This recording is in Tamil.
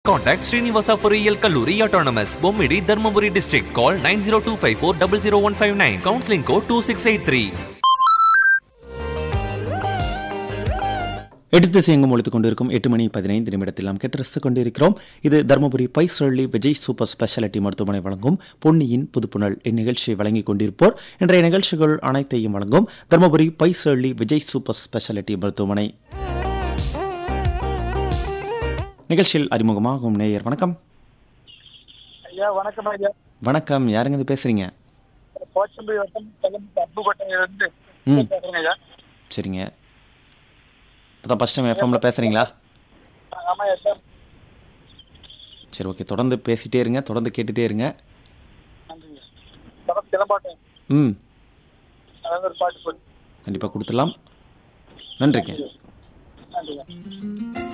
Contact Srinivasa பொறியியல் கல்லூரி Autonomous, Bommidi Dharmapuri district. Call 90254 Counseling code 2683. எடுத்து செய்யங்கும் ஒழித்துக் கொண்டிருக்கும் எட்டு மணி பதினைந்து நிமிடத்தில் நாம் கேட்டு கொண்டிருக்கிறோம் இது தருமபுரி பைசொல்லி விஜய் சூப்பர் ஸ்பெஷாலிட்டி மருத்துவமனை வழங்கும் பொன்னியின் புதுப்புணல் இந்நிகழ்ச்சியை வழங்கிக் கொண்டிருப்போர் இன்றைய நிகழ்ச்சிகள் அனைத்தையும் வழங்கும் தருமபுரி பைசொல்லி விஜய் சூப்பர் ஸ்பெஷாலிட்டி மருத்துவமனை நிகழ்ச்சியில் அறிமுகமாகும் நேயர் வணக்கம் ஐயா வணக்கம் ஐயா வணக்கம் யாருங்க இது பேசுறீங்க போச்சம்பி வட்டம் கிளம்பி அப்புக்கோட்டையிலிருந்து ம். பேசுறேங்க ஐயா சரிங்க இப்போ ஃபஸ்ட் டைம் எஃப்எம்ல பேசுறீங்களா ஆமா ஐயா சார் சரி ஓகே தொடர்ந்து பேசிட்டே இருங்க தொடர்ந்து கேட்டுட்டே இருங்க நன்றிங்க படம் கிளம்பாட்டேன் ம் அதாவது ஒரு பாட்டு போட்டு கண்டிப்பாக கொடுத்துடலாம் நன்றிங்க நன்றிங்க